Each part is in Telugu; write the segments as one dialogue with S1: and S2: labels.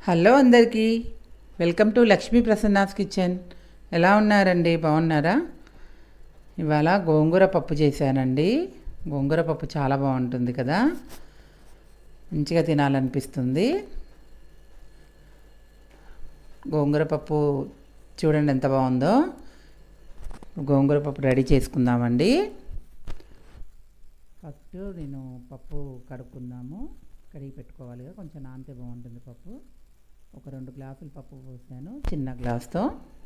S1: హలో అందరికీ welcome to Lakshmi Prasanna's kitchen ఎలా ఉన్నారండి బాగున్నారా ఇవాళ గోంగూర పప్పు చేశానండి గోంగూర పప్పు చాలా బాగుంటుంది కదా మంచిగా తినాలనిపిస్తుంది గోంగూర పప్పు చూడండి ఎంత బాగుందో గోంగూర పప్పు రెడీ చేసుకుందామండి ఫస్ట్ నేను పప్పు కడుక్కుందాము కడిగి పెట్టుకోవాలిగా కొంచెం నానితే బాగుంటుంది పప్పు ఒక రెండు గ్లాసులు పప్పు పోసాను చిన్న గ్లాస్తో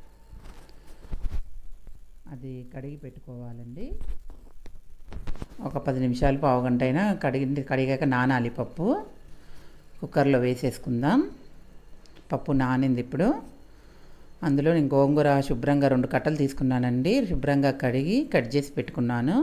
S1: అది కడిగి పెట్టుకోవాలండి ఒక పది నిమిషాలు పావు గంట అయినా కడిగి కడిగాక నానాలి పప్పు కుక్కర్లో వేసేసుకుందాం పప్పు నానింది ఇప్పుడు అందులో నేను గోంగూర శుభ్రంగా రెండు కట్టలు తీసుకున్నానండి శుభ్రంగా కడిగి కట్ చేసి పెట్టుకున్నాను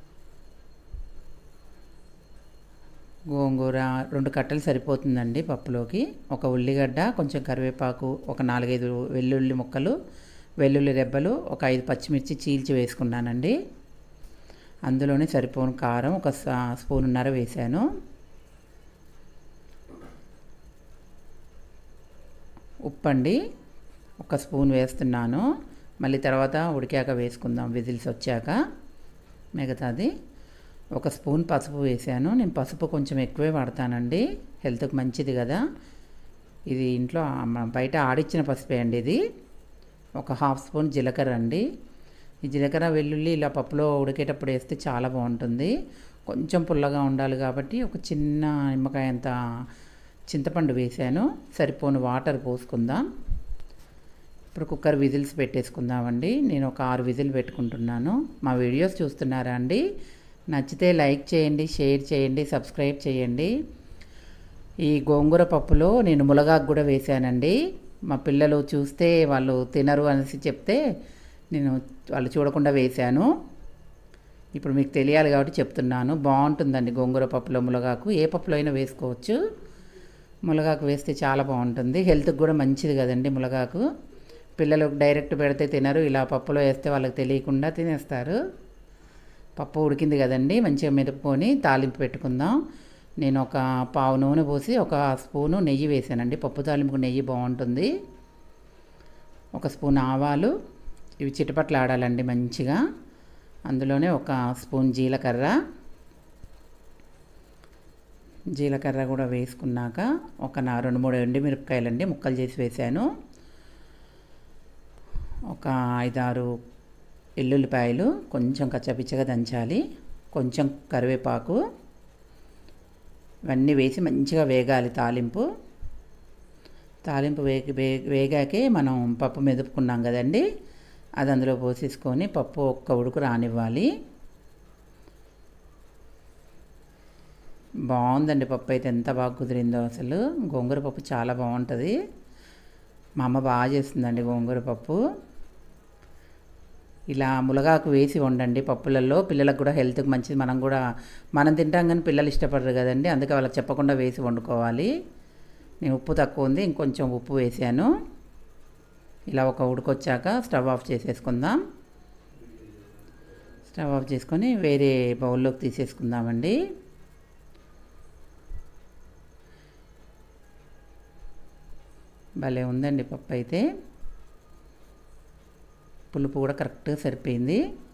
S1: గోంగూర రెండు కట్టలు సరిపోతుందండి పప్పులోకి ఒక ఉల్లిగడ్డ కొంచెం కరివేపాకు ఒక నాలుగైదు వెల్లుల్లి ముక్కలు వెల్లుల్లి రెబ్బలు ఒక ఐదు పచ్చిమిర్చి చీల్చి వేసుకున్నానండి అందులోనే సరిపోను కారం ఒక స్పూనున్నర వేశాను ఉప్పు అండి ఒక స్పూన్ వేస్తున్నాను మళ్ళీ తర్వాత ఉడికాక వేసుకుందాం విజిల్స్ వచ్చాక మిగతాది ఒక స్పూన్ పసుపు వేసాను నేను పసుపు కొంచెం ఎక్కువే వాడతానండి హెల్త్కి మంచిది కదా ఇది ఇంట్లో బయట ఆడిచ్చిన పసుపే అండి ఇది ఒక హాఫ్ స్పూన్ జీలకర్ర అండి ఈ జీలకర్ర వెల్లుల్లి ఇలా పప్పులో ఉడికేటప్పుడు వేస్తే చాలా బాగుంటుంది కొంచెం పుల్లగా ఉండాలి కాబట్టి ఒక చిన్న నిమ్మకాయ అంత చింతపండు వేసాను సరిపోను వాటర్ పోసుకుందాం ఇప్పుడు కుక్కర్ విజిల్స్ పెట్టేసుకుందామండి నేను ఒక ఆరు విజిల్ పెట్టుకుంటున్నాను మా వీడియోస్ చూస్తున్నారా అండి నచ్చితే లైక్ చేయండి షేర్ చేయండి సబ్స్క్రైబ్ చేయండి ఈ గోంగూర పప్పులో నేను ములగాకు కూడా వేశానండి మా పిల్లలు చూస్తే వాళ్ళు తినరు అనేసి చెప్తే నేను వాళ్ళు చూడకుండా వేశాను ఇప్పుడు మీకు తెలియాలి కాబట్టి చెప్తున్నాను బాగుంటుందండి గోంగూర పప్పులో ములగాకు ఏ పప్పులో అయినా వేసుకోవచ్చు ములగాకు వేస్తే చాలా బాగుంటుంది హెల్త్కి కూడా మంచిది కదండి ములగాకు పిల్లలు డైరెక్ట్ పెడితే తినరు ఇలా పప్పులో వేస్తే వాళ్ళకి తెలియకుండా తినేస్తారు పప్పు ఉడికింది కదండి మంచిగా మెరుపుకొని తాలింపు పెట్టుకుందాం నేను ఒక పావు నూనె పోసి ఒక స్పూను నెయ్యి వేసానండి పప్పు తాలింపుకు నెయ్యి బాగుంటుంది ఒక స్పూన్ ఆవాలు ఇవి చిటపట్లు ఆడాలండి మంచిగా అందులోనే ఒక స్పూన్ జీలకర్ర జీలకర్ర కూడా వేసుకున్నాక ఒక నా రెండు మూడు ఎండుమిరపకాయలండి ముక్కలు చేసి వేసాను ఒక ఐదారు ఎల్లుల్లిపాయలు కొంచెం కచ్చపిచ్చగా దంచాలి కొంచెం కరివేపాకు ఇవన్నీ వేసి మంచిగా వేగాలి తాలింపు తాలింపు వేగి వే వేగాకే మనం పప్పు మెదుపుకున్నాం కదండి అది అందులో పోసేసుకొని పప్పు ఒక్క ఉడుకు రానివ్వాలి బాగుందండి పప్పు అయితే ఎంత బాగా కుదిరిందో అసలు గోంగూర పప్పు చాలా బాగుంటుంది మా అమ్మ బాగా చేస్తుందండి గోంగూర పప్పు ఇలా ములగాకు వేసి వండండి పప్పులలో పిల్లలకు కూడా హెల్త్కి మంచిది మనం కూడా మనం తింటాం కానీ పిల్లలు ఇష్టపడరు కదండి అందుకే వాళ్ళకి చెప్పకుండా వేసి వండుకోవాలి నేను ఉప్పు తక్కువ ఉంది ఇంకొంచెం ఉప్పు వేసాను ఇలా ఒక ఉడికొచ్చాక స్టవ్ ఆఫ్ చేసేసుకుందాం స్టవ్ ఆఫ్ చేసుకొని వేరే బౌల్లోకి తీసేసుకుందామండి భలే ఉందండి పప్పు అయితే పులుపు కూడా కరెక్ట్గా సరిపోయింది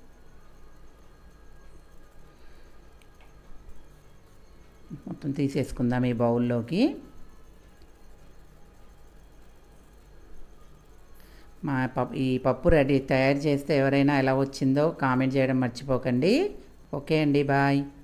S1: మొత్తం తీసేసుకుందాం ఈ బౌల్లోకి మా పప్పు ఈ పప్పు రెడీ తయారు చేస్తే ఎవరైనా ఎలా వచ్చిందో కామెంట్ చేయడం మర్చిపోకండి ఓకే అండి బాయ్